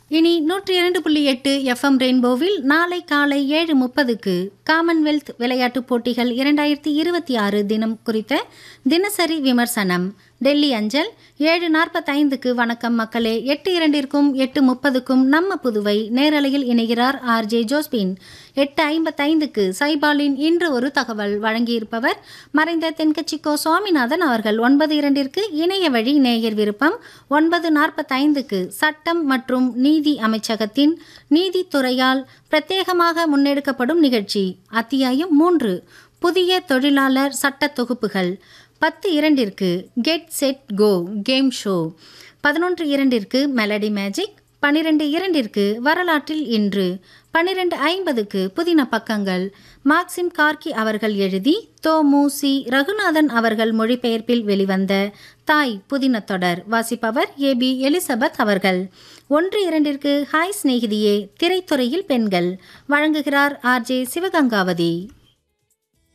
இனி நூற்றி இரண்டு புள்ளி எட்டு எஃப்எம் ரெயின்போவில் நாளை காலை ஏழு முப்பதுக்கு காமன்வெல்த் விளையாட்டுப் போட்டிகள் இரண்டாயிரத்தி இருபத்தி ஆறு தினம் குறித்த தினசரி விமர்சனம் டெல்லி அஞ்சல் ஏழு நாற்பத்தைந்துக்கு வணக்கம் மக்களே எட்டு இரண்டிற்கும் எட்டு முப்பதுக்கும் நம்ம புதுவை நேரலையில் இணைகிறார் ஆர் ஜே ஜோஸ்பின் எட்டு ஐம்பத்தைந்துக்கு சைபாலின் இன்று ஒரு தகவல் வழங்கியிருப்பவர் மறைந்த தென்கட்சிக்கோ சுவாமிநாதன் அவர்கள் ஒன்பது இரண்டிற்கு இணைய வழி நேயர் விருப்பம் ஒன்பது நாற்பத்தைந்துக்கு சட்டம் மற்றும் நீதி அமைச்சகத்தின் நீதித்துறையால் பிரத்யேகமாக முன்னெடுக்கப்படும் நிகழ்ச்சி அத்தியாயம் மூன்று புதிய தொழிலாளர் சட்ட தொகுப்புகள் பத்து இரண்டிற்கு get set go game show பதினொன்று இரண்டிற்கு மெலடி மேஜிக் பனிரெண்டு இரண்டிற்கு வரலாற்றில் இன்று பனிரெண்டு ஐம்பதுக்கு புதின பக்கங்கள் மார்க்சிம் கார்கி அவர்கள் எழுதி தோ மு சி ரகுநாதன் அவர்கள் மொழிபெயர்ப்பில் வெளிவந்த தாய் புதின தொடர் வாசிப்பவர் ஏ பி எலிசபெத் அவர்கள் ஒன்று இரண்டிற்கு ஹாய் சிநேகிதியே திரைத்துறையில் பெண்கள் வழங்குகிறார் ஆர் ஜே சிவகங்காவதி